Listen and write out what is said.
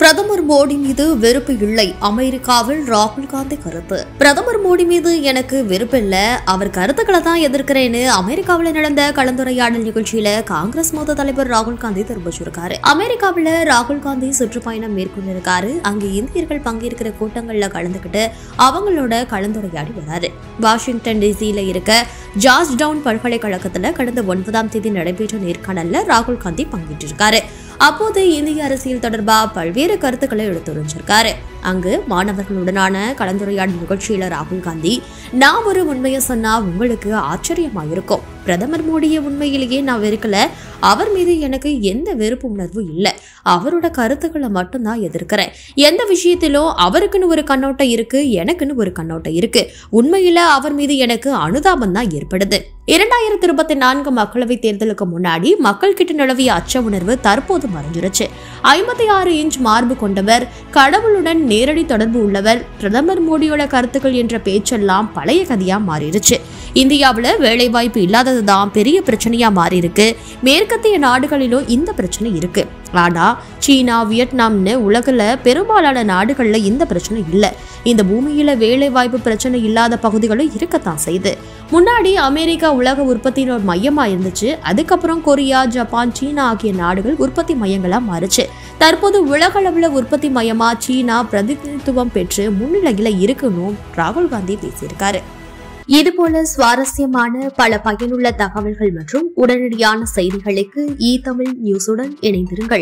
பிரதமர் மோடி மீது வெறுப்பு இல்லை அமெரிக்காவில் ராகுல் காந்தி கருத்து பிரதமர் மோடி மீது எனக்கு வெறுப்பு இல்ல அவர் கருத்துக்களை தான் எதிர்க்கிறேன்னு அமெரிக்காவில் நடந்த கலந்துரையாடல் நிகழ்ச்சியில காங்கிரஸ் மூத்த தலைவர் ராகுல் காந்தி தெரிவிச்சிருக்காரு அமெரிக்காவில் ராகுல் காந்தி சுற்றுப்பயணம் மேற்கொண்டிருக்காரு அங்கு இந்தியர்கள் பங்கேற்கிற கூட்டங்கள்ல கலந்துக்கிட்டு அவங்களோட கலந்துரையாடி வராரு வாஷிங்டன் டிசியில இருக்க ஜார்ஜ் டவுன் பல்கலைக்கழகத்துல கடந்த ஒன்பதாம் தேதி நடைபெற்ற நேர்காணல்ல ராகுல் காந்தி பங்கேற்றிருக்காரு அப்போது இந்திய அரசியல் தொடர்பா பல்வேறு கருத்துக்களை எடுத்துரைச்சிருக்காரு அங்கு மாணவர்களுடனான கலந்துரையாடல் நிகழ்ச்சியில ராகுல் காந்தி நான் ஒரு உண்மையை சொன்னா உங்களுக்கு ஆச்சரியமா இருக்கும் பிரதமர் மோடியை உண்மையிலேயே நான் வெறுக்கல அவர் மீது எனக்கு எந்த வெறுப்பு உணர்வு இல்லை அவரோட கருத்துக்களை மட்டும்தான் எதிர்க்கிறேன் எந்த விஷயத்திலும் அவருக்குன்னு ஒரு கண்ணோட்டம் இருக்கு எனக்குன்னு ஒரு கண்ணோட்டம் இருக்கு உண்மையில அவர் மீது எனக்கு அனுதாபம் தான் ஏற்படுது இரண்டாயிரத்தி இருபத்தி நான்கு மக்களவைத் தேர்தலுக்கு முன்னாடி மக்கள் கிட்ட நிலவிய அச்ச உணர்வு தற்போது மறைஞ்சிருச்சு ஐம்பத்தி ஆறு இன்ச் மார்பு கொண்டவர் கடவுளுடன் நேரடி தொடர்பு உள்ளவர் பிரதமர் மோடியோட கருத்துக்கள் என்ற பேச்செல்லாம் பழைய கதையா மாறிடுச்சு இந்தியாவில் வேலைவாய்ப்பு இல்லாததுதான் பெரிய பிரச்சனையா மாறி இருக்கு மேற்கத்திய நாடுகளிலும் இந்த பிரச்சனை இருக்கு ஆனா சீனா வியட்நாம்னு உலகில் பெரும்பாலான நாடுகள்ல இந்த பிரச்சனை இல்லை இந்த பூமியில வேலை வாய்ப்பு பிரச்சனை இல்லாத பகுதிகளும் இருக்கத்தான் செய்யுது முன்னாடி அமெரிக்கா உலக உற்பத்தியின் ஒரு மையமா இருந்துச்சு அதுக்கப்புறம் கொரியா ஜப்பான் சீனா ஆகிய நாடுகள் உற்பத்தி மையங்களா மாறுச்சு தற்போது உலக அளவுல உற்பத்தி மையமா சீனா பிரதிநிதித்துவம் பெற்று முன்னிலையில இருக்கணும் ராகுல் காந்தி பேசியிருக்காரு இதுபோல சுவாரஸ்யமான பல பயனுள்ள தகவல்கள் மற்றும் உடனடியான செய்திகளுக்கு இ தமிழ் நியூஸுடன் இணைந்திருங்கள்